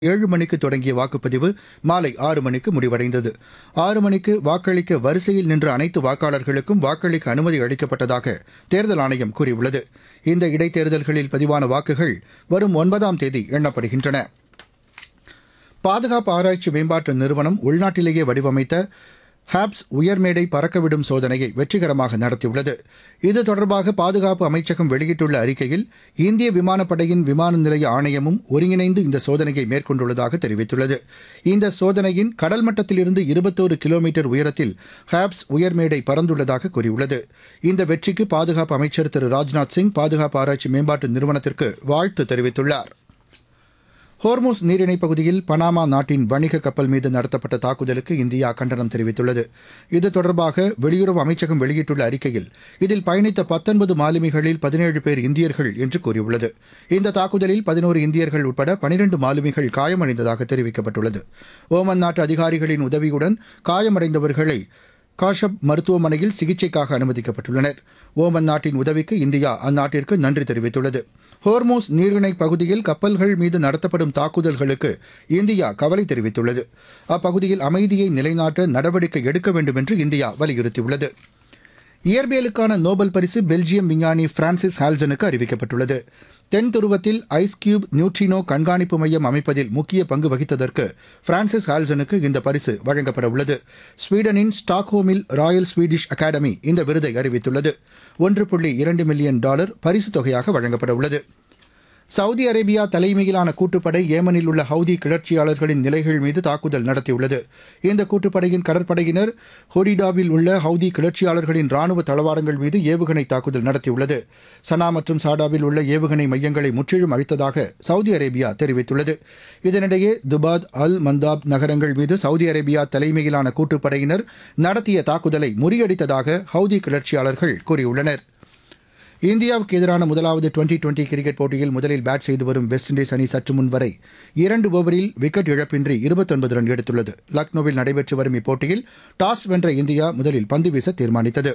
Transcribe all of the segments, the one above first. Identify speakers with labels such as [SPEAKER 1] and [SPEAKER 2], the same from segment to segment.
[SPEAKER 1] ஏழு மணிக்கு தொடங்கிய வாக்குப்பதிவு மாலை ஆறு மணிக்கு முடிவடைந்தது ஆறு மணிக்கு வாக்களிக்க வரிசையில் நின்ற அனைத்து வாக்காளர்களுக்கும் வாக்களிக்க அனுமதி அளிக்கப்பட்டதாக தேர்தல் ஆணையம் கூறியுள்ளது இந்த இடைத்தேர்தல்களில் பதிவான வாக்குகள் வரும் ஒன்பதாம் தேதி எண்ணப்படுகின்றன பாதுகாப்பு ஆராய்ச்சி மேம்பாட்டு நிறுவனம் உள்நாட்டிலேயே வடிவமைத்த ஹாப்ஸ் உயர்மேடை பறக்கவிடும் சோதனையை வெற்றிகரமாக நடத்தியுள்ளது இது தொடர்பாக பாதுகாப்பு அமைச்சகம் வெளியிட்டுள்ள அறிக்கையில் இந்திய விமானப்படையின் விமான நிலைய ஆணையமும் ஒருங்கிணைந்து இந்த சோதனையை மேற்கொண்டுள்ளதாக தெரிவித்துள்ளது இந்த சோதனையின் கடல் மட்டத்திலிருந்து இருபத்தோரு கிலோமீட்டர் உயரத்தில் ஹாப்ஸ் உயர்மேடை பறந்துள்ளதாக கூறியுள்ளது இந்த வெற்றிக்கு பாதுகாப்பு அமைச்சர் திரு ராஜ்நாத் சிங் பாதுகாப்பு ஆராய்ச்சி மேம்பாட்டு நிறுவனத்திற்கு வாழ்த்து தெரிவித்துள்ளார் ஹோர்மோஸ் நீரிணைப் பகுதியில் பனாமா நாட்டின் வணிக கப்பல் மீது நடத்தப்பட்ட தாக்குதலுக்கு இந்தியா கண்டனம் தெரிவித்துள்ளது இது தொடர்பாக வெளியுறவு அமைச்சகம் வெளியிட்டுள்ள அறிக்கையில் இதில் பயணித்த பத்தொன்பது மாலுமிகளில் பதினேழு பேர் இந்தியர்கள் என்று கூறியுள்ளது இந்த தாக்குதலில் பதினோரு இந்தியர்கள் உட்பட பனிரண்டு மாலுமிகள் காயமடைந்ததாக தெரிவிக்கப்பட்டுள்ளது ஓமன் நாட்டு அதிகாரிகளின் உதவியுடன் காயமடைந்தவர்களை காஷப் மருத்துவமனையில் சிகிச்சைக்காக அனுமதிக்கப்பட்டுள்ளனர் ஓமன் நாட்டின் உதவிக்கு இந்தியா அந்நாட்டிற்கு நன்றி தெரிவித்துள்ளது ஹோர்மோஸ் நீரிணை பகுதியில் கப்பல்கள் மீது நடத்தப்படும் தாக்குதல்களுக்கு இந்தியா கவலை தெரிவித்துள்ளது அப்பகுதியில் அமைதியை நிலைநாட்ட நடவடிக்கை எடுக்க வேண்டும் என்று இந்தியா வலியுறுத்தியுள்ளது இயற்பியலுக்கான நோபல் பரிசு பெல்ஜியம் விஞ்ஞானி பிரான்சிஸ் ஹால்சனுக்கு அறிவிக்கப்பட்டுள்ளது தென் துருவத்தில் ஐஸ் கியூப் நியூட்ரினோ கண்காணிப்பு மையம் அமைப்பதில் முக்கிய பங்கு வகித்ததற்கு பிரான்சிஸ் ஹால்சனுக்கு இந்த பரிசு வழங்கப்பட உள்ளது ஸ்வீடனின் ஸ்டாக்ஹோமில் ராயல் ஸ்வீடிஷ் அகாடமி இந்த விருதை அறிவித்துள்ளது ஒன்று புள்ளி இரண்டு மில்லியன் டாலர் பரிசுத் தொகையாக வழங்கப்பட உள்ளது சவுதி அரேபியா தலைமையிலான கூட்டுப்படை ஏமனில் உள்ள ஹவுதி கிளர்ச்சியாளர்களின் நிலைகள் மீது தாக்குதல் நடத்தியுள்ளது இந்த கூட்டுப்படையின் கடற்படையினர் ஹொடிடாவில் உள்ள ஹவுதி கிளர்ச்சியாளர்களின் ராணுவ தளவாடங்கள் மீது ஏவுகணை தாக்குதல் நடத்தியுள்ளது சனா மற்றும் சாடாவில் உள்ள ஏவுகணை மையங்களை முற்றிலும் அழித்ததாக சவுதி அரேபியா தெரிவித்துள்ளது இதனிடையே துபாத் அல் மந்தாப் நகரங்கள் மீது சவுதி அரேபியா தலைமையிலான கூட்டுப்படையினர் நடத்திய தாக்குதலை முறியடித்ததாக ஹவுதி கிளர்ச்சியாளர்கள் கூறியுள்ளனர் இந்தியாவுக்கு எதிரான முதலாவது டுவெண்டி டுவெண்டி கிரிக்கெட் போட்டியில் முதலில் பேட் செய்து வரும் வெஸ்ட் இண்டீஸ் அணி சற்று முன் வரை இரண்டு ஓவரில் விக்கெட் இழப்பின்றி இருபத்தொன்பது ரன் எடுத்துள்ளது லக்னோவில் நடைபெற்று வரும் இப்போட்டியில் டாஸ் வென்ற இந்தியா முதலில் பந்து வீச தீர்மானித்தது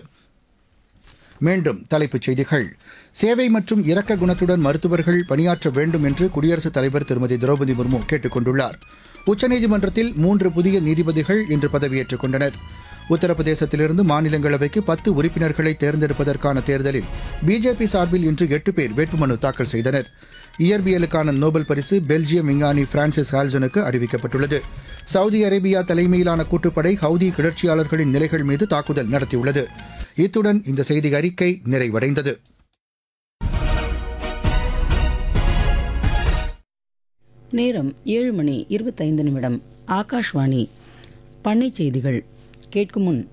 [SPEAKER 1] மீண்டும் தலைப்புச் செய்திகள் சேவை மற்றும் இரக்க குணத்துடன் மருத்துவர்கள் பணியாற்ற வேண்டும் என்று குடியரசுத் தலைவர் திருமதி திரௌபதி முர்மு கேட்டுக் கொண்டுள்ளார் உச்சநீதிமன்றத்தில் மூன்று புதிய நீதிபதிகள் இன்று பதவியேற்றுக் கொண்டனர் உத்தரப்பிரதேசத்திலிருந்து மாநிலங்களவைக்கு பத்து உறுப்பினர்களை தேர்ந்தெடுப்பதற்கான தேர்தலில் பிஜேபி சார்பில் இன்று எட்டு பேர் வேட்புமனு தாக்கல் செய்தனர் இயற்பியலுக்கான நோபல் பரிசு பெல்ஜியம் விஞ்ஞானி பிரான்சிஸ் ஹால்சனுக்கு அறிவிக்கப்பட்டுள்ளது சவுதி அரேபியா தலைமையிலான கூட்டுப்படை ஹவுதி கிளர்ச்சியாளர்களின் நிலைகள் மீது தாக்குதல் நடத்தியுள்ளது இத்துடன் இந்த செய்தி அறிக்கை நிறைவடைந்தது
[SPEAKER 2] நேரம் ஏழு மணி இருபத்தைந்து நிமிடம் ஆகாஷ்வாணி பண்ணை செய்திகள் கேட்கும் முன்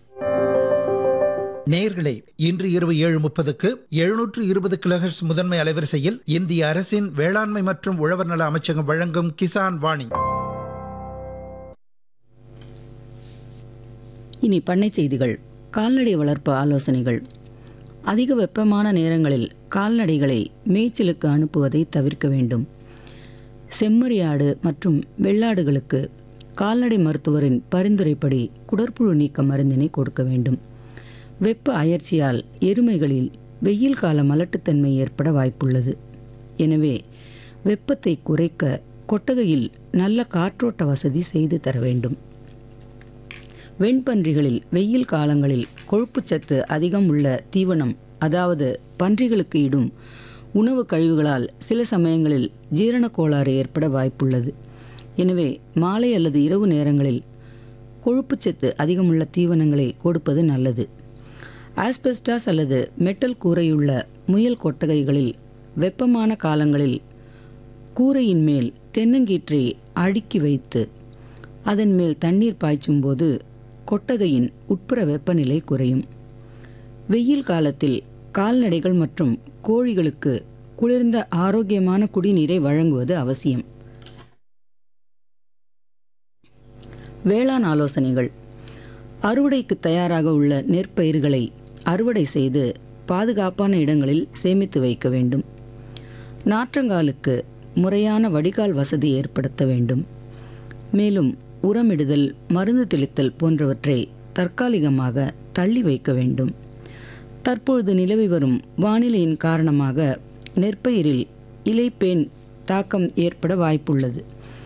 [SPEAKER 3] நேயர்களே இன்று இரவு ஏழு முப்பதுக்கு எழுநூற்று இருபது கிலோஹெர்ட்ஸ் முதன்மை அலைவரிசையில் இந்திய அரசின் வேளாண்மை மற்றும் உழவர் நல அமைச்சகம் வழங்கும் கிசான் வாணி
[SPEAKER 2] இனி பண்ணை செய்திகள் கால்நடை வளர்ப்பு ஆலோசனைகள் அதிக வெப்பமான நேரங்களில் கால்நடைகளை மேய்ச்சலுக்கு அனுப்புவதை தவிர்க்க வேண்டும் செம்மறியாடு மற்றும் வெள்ளாடுகளுக்கு கால்நடை மருத்துவரின் பரிந்துரைப்படி குடற்புழு நீக்க மருந்தினை கொடுக்க வேண்டும் வெப்ப அயற்சியால் எருமைகளில் வெயில் கால மலட்டுத்தன்மை ஏற்பட வாய்ப்புள்ளது எனவே வெப்பத்தை குறைக்க கொட்டகையில் நல்ல காற்றோட்ட வசதி செய்து தர வேண்டும் வெண்பன்றிகளில் வெயில் காலங்களில் கொழுப்புச்சத்து அதிகம் உள்ள தீவனம் அதாவது பன்றிகளுக்கு இடும் உணவு கழிவுகளால் சில சமயங்களில் ஜீரண கோளாறு ஏற்பட வாய்ப்புள்ளது எனவே மாலை அல்லது இரவு நேரங்களில் கொழுப்புச்சத்து அதிகமுள்ள தீவனங்களை கொடுப்பது நல்லது ஆஸ்பெஸ்டாஸ் அல்லது மெட்டல் கூரையுள்ள முயல் கொட்டகைகளில் வெப்பமான காலங்களில் கூரையின் மேல் தென்னங்கீற்றை அடுக்கி வைத்து அதன் மேல் தண்ணீர் பாய்ச்சும் போது கொட்டகையின் உட்புற வெப்பநிலை குறையும் வெயில் காலத்தில் கால்நடைகள் மற்றும் கோழிகளுக்கு குளிர்ந்த ஆரோக்கியமான குடிநீரை வழங்குவது அவசியம் வேளாண் ஆலோசனைகள் அறுவடைக்கு தயாராக உள்ள நெற்பயிர்களை அறுவடை செய்து பாதுகாப்பான இடங்களில் சேமித்து வைக்க வேண்டும் நாற்றங்காலுக்கு முறையான வடிகால் வசதி ஏற்படுத்த வேண்டும் மேலும் உரமிடுதல் மருந்து தெளித்தல் போன்றவற்றை தற்காலிகமாக தள்ளி வைக்க வேண்டும் தற்பொழுது நிலவி வரும் வானிலையின் காரணமாக நெற்பயிரில் இலைப்பேன் தாக்கம் ஏற்பட வாய்ப்புள்ளது